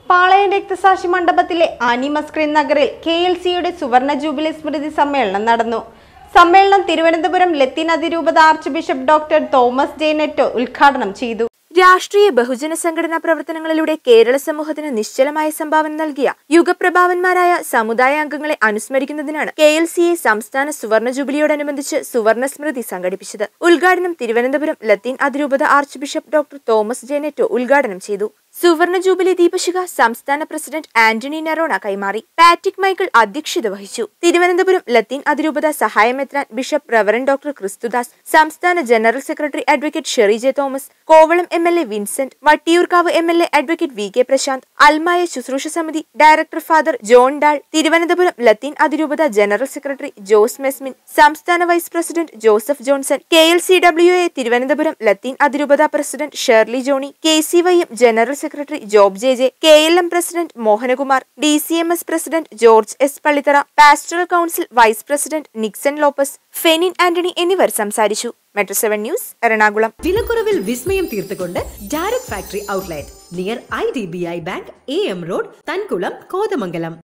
പാളയം രക്തസാക്ഷി മണ്ഡപത്തിലെ ആനിമസ്ക്രീൻ നഗറിൽ K L സിയുടെ സുവർണ ജൂബിലി സ്മൃതി സമ്മേളനം നടന്നു സമ്മേളനം തിരുവനന്തപുരം ലത്തീൻ അതിരൂപത archbishop doctor Thomas J Netto ഉദ്ഘാടനം ചെയ്തു രാഷ്ട്രീയ ബഹുജന സംഘടനാ പ്രവർത്തനങ്ങളിലൂടെ കേരള സമൂഹത്തിന് നിശ്ചലമായ സംഭാവന നൽകിയ യുഗപ്രഭാവന്മാരായ സമുദായ അംഗങ്ങളെ അനുസ്മരിക്കുന്നതിനാണ് കെ എൽ സി എ സംസ്ഥാന സുവർണ ജൂബിലിയോടനുബന്ധിച്ച് സുവർണ സ്മൃതി സംഘടിപ്പിച്ചത് ഉദ്ഘാടനം തിരുവനന്തപുരം ലത്തീൻ അതിരൂപത archbishop doctor Thomas J Netto ഉദ്ഘാടനം ചെയ്തു സുവർണ ജൂബിലി ദീപശിഖ സംസ്ഥാന പ്രസിഡന്റ് ആന്റണി നറോണ കൈമാറി പാറ്റിക് മൈക്കിൾ അധ്യക്ഷത വഹിച്ചു തിരുവനന്തപുരം ലത്തീൻ അതിരൂപത സഹായമെത്രാൻ ബിഷപ്പ് റവറൻ ഡോക്ടർ ക്രിസ്തുദാസ് സംസ്ഥാന general secretary advocate Sherry J Thomas Kovalam M L A Vincent Vattiyoorkavu M L A advocate V K Prashanth അൽമായ ശുശ്രൂഷ സമിതി director father John Dal Thiruvananthapuram Latin അതിരൂപത ജനറൽ സെക്രട്ടറി ജോസ് മെസ്മിൻ സംസ്ഥാന vice president Joseph Johnson K L C W A Thiruvananthapuram Latin അതിരൂപത president Shirley Johny K C Y M general secretary Job J J K L M president Mohanakumar D C M S president George S Pallithara pastoral council vice president Nixon Lopez Fenin Antony എന്നിവർ സംസാരിച്ചു metro seven news Ernakulam വിലക്കുറവിൽ വിസ്മയം തീർത്തുകൊണ്ട് direct factory outlet near I D B I bank A M road Thankulam Kothamangalam